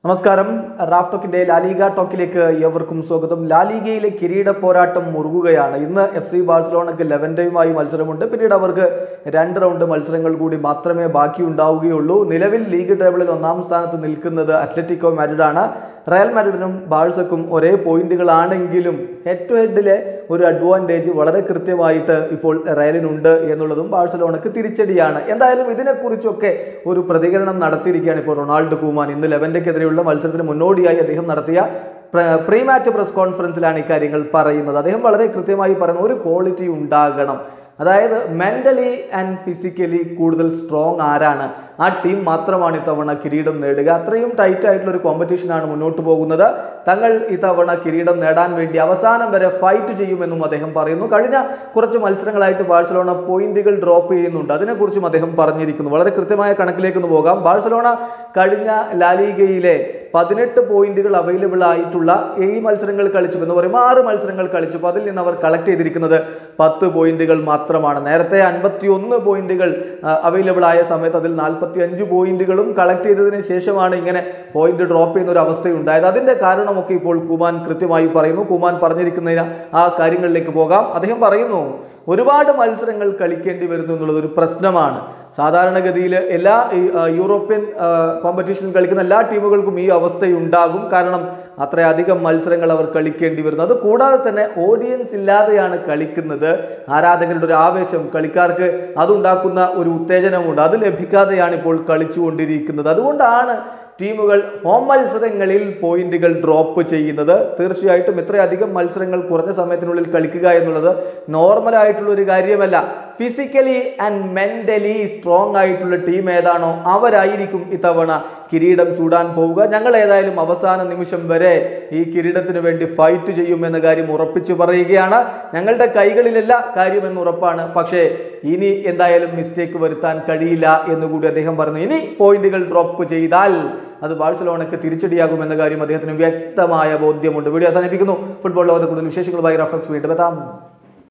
നമസ്കാരം Raf ടോക്കിന്റെ La Liga ടോക്കിലേക്ക് ഏവർക്കും സ്വാഗതം ലാലിഗയിലെ കിരീട പോരാട്ടം മുറുകുകയാണ് ഇന്ന് എഫ് സി ബാഴ്സലോണയ്ക്ക് ലെവൻഡയുമായി മത്സരമുണ്ട് പിന്നീട് അവർക്ക് രണ്ട് റൗണ്ട് മത്സരങ്ങൾ കൂടി മാത്രമേ ബാക്കിയുണ്ടാവുകയുള്ളൂ നിലവിൽ ലീഗ് ടേബിളിൽ ഒന്നാം സ്ഥാനത്ത് നിൽക്കുന്നത് അത്ലറ്റിക്കോ മാഡ്രിഡാണ് റയൽ മാഡ്രിഡിനും ബാഴ്സക്കും ഒരേ പോയിന്റുകളാണെങ്കിലും ഹെഡ് ടു ഹെഡിലെ ഒരു അഡ്വാൻറ്റേജ് വളരെ കൃത്യമായിട്ട് ഇപ്പോൾ റയലിനുണ്ട് എന്നുള്ളതും ബാഴ്സലോണയ്ക്ക് തിരിച്ചടിയാണ് എന്തായാലും ഇതിനെക്കുറിച്ചൊക്കെ ഒരു പ്രതികരണം നടത്തിയിരിക്കുകയാണ് ഇപ്പോൾ റൊണാൾഡോ കൂമാൻ ഇന്ന് ലെവൻ്റെക്കെതിരെയുള്ള മത്സരത്തിന് മുന്നോടിയായി അദ്ദേഹം നടത്തിയ പ്രീ മാച്ച് പ്രസ് കോൺഫറൻസിലാണ് ഇക്കാര്യങ്ങൾ പറയുന്നത് അദ്ദേഹം വളരെ കൃത്യമായി പറയുന്നു ഒരു ക്വാളിറ്റി ഉണ്ടാകണം അതായത് മെന്റലി ആൻഡ് ഫിസിക്കലി കൂടുതൽ സ്ട്രോങ് ആരാണ് ആ ടീം മാത്രമാണ് ഇത്തവണ കിരീടം നേടുക അത്രയും ടൈറ്റ് ആയിട്ടുള്ള ഒരു കോമ്പറ്റീഷനാണ് മുന്നോട്ട് പോകുന്നത് തങ്ങൾ ഇത്തവണ കിരീടം നേടാൻ വേണ്ടി അവസാനം വരെ ഫൈറ്റ് ചെയ്യുമെന്നും അദ്ദേഹം പറയുന്നു കഴിഞ്ഞ കുറച്ച് മത്സരങ്ങളായിട്ട് ബാഴ്സലോണ പോയിന്റുകൾ ഡ്രോപ്പ് ചെയ്യുന്നുണ്ട് അതിനെക്കുറിച്ചും അദ്ദേഹം പറഞ്ഞിരിക്കുന്നു വളരെ കൃത്യമായ കണക്കിലേക്ക് ഒന്ന് പോകാം ബാഴ്സലോണ കഴിഞ്ഞ ലാലിഗയിലെ പതിനെട്ട് പോയിന്റുകൾ അവൈലബിൾ ആയിട്ടുള്ള ഈ മത്സരങ്ങൾ കളിച്ചു എന്ന് പറയുമ്പോൾ ആറ് മത്സരങ്ങൾ കളിച്ചു അപ്പോൾ അതിൽ നിന്ന് അവർ കളക്ട് ചെയ്തിരിക്കുന്നത് പത്ത് പോയിന്റുകൾ മാത്രമാണ് നേരത്തെ അൻപത്തി ഒന്ന് പോയിന്റുകൾ അവൈലബിൾ ആയ സമയത്ത് അതിൽ നാൽപ്പത്തി അഞ്ച് പോയിന്റുകളും കളക്ട് ചെയ്തതിന് ശേഷമാണ് ഇങ്ങനെ പോയിന്റ് ഡ്രോപ്പ് ചെയ്യുന്ന ഒരു അവസ്ഥയുണ്ടായത് അതിന്റെ കാരണമൊക്കെ ഇപ്പോൾ കുമാൻ കൃത്യമായി പറയുന്നു കുമാൻ പറഞ്ഞിരിക്കുന്ന ആ കാര്യങ്ങളിലേക്ക് പോകാം അദ്ദേഹം പറയുന്നു ഒരുപാട് മത്സരങ്ങൾ കളിക്കേണ്ടി വരുന്നു എന്നുള്ളത് ഒരു പ്രശ്നമാണ് സാധാരണഗതിയിൽ എല്ലാ ഈ, ആ, യൂറോപ്യൻ കോമ്പറ്റീഷനിൽ കളിക്കുന്ന എല്ലാ ടീമുകൾക്കും ഈ അവസ്ഥയുണ്ടാകും കാരണം അത്രയധികം മത്സരങ്ങൾ അവർ കളിക്കേണ്ടി വരുന്നു അത് കൂടാതെ തന്നെ ഓഡിയൻസ് ഇല്ലാതെയാണ് കളിക്കുന്നത് ആരാധകരുടെ ഒരു ആവേശം കളിക്കാർക്ക് അതുണ്ടാക്കുന്ന ഒരു ഉത്തേജനമുണ്ട് അത് ലഭിക്കാതെയാണ് ഇപ്പോൾ കളിച്ചുകൊണ്ടിരിക്കുന്നത് അതുകൊണ്ടാണ് ടീമുകൾ ഹോം മത്സരങ്ങളിൽ പോയിന്റുകൾ ഡ്രോപ്പ് ചെയ്യുന്നത് തീർച്ചയായിട്ടും ഇത്രയധികം മത്സരങ്ങൾ കുറഞ്ഞ സമയത്തിനുള്ളിൽ കളിക്കുക എന്നുള്ളത് നോർമൽ ആയിട്ടുള്ള ഒരു കാര്യമല്ല ഫിസിക്കലി ആൻഡ് മെന്റലി സ്ട്രോങ് ആയിട്ടുള്ള ടീം ഏതാണോ അവരായിരിക്കും ഇത്തവണ കിരീടം ചൂടാൻ പോവുക ഞങ്ങൾ ഏതായാലും അവസാന നിമിഷം വരെ ഈ കിരീടത്തിന് വേണ്ടി ഫൈറ്റ് ചെയ്യുമെന്ന കാര്യം ഉറപ്പിച്ചു പറയുകയാണ് ഞങ്ങളുടെ കൈകളിലല്ല കാര്യമെന്ന് ഉറപ്പാണ് പക്ഷേ ഇനി എന്തായാലും മിസ്റ്റേക്ക് വരുത്താൻ കഴിയില്ല എന്നുകൂടി അദ്ദേഹം പറഞ്ഞു ഇനി പോയിന്റുകൾ ഡ്രോപ്പ് ചെയ്താൽ അത് ബാഴ്സലോണയ്ക്ക് തിരിച്ചടിയാകുമെന്ന കാര്യം അദ്ദേഹത്തിന് വ്യക്തമായ ബോധ്യമുണ്ട് വീഡിയോ അവസാനിപ്പിക്കുന്നു ഫുട്ബോൾ ലോകത്തെ കൂടുതൽ വിശേഷങ്ങളുമായി റഫ്ലക്സ് വീണ്ടും എത്താം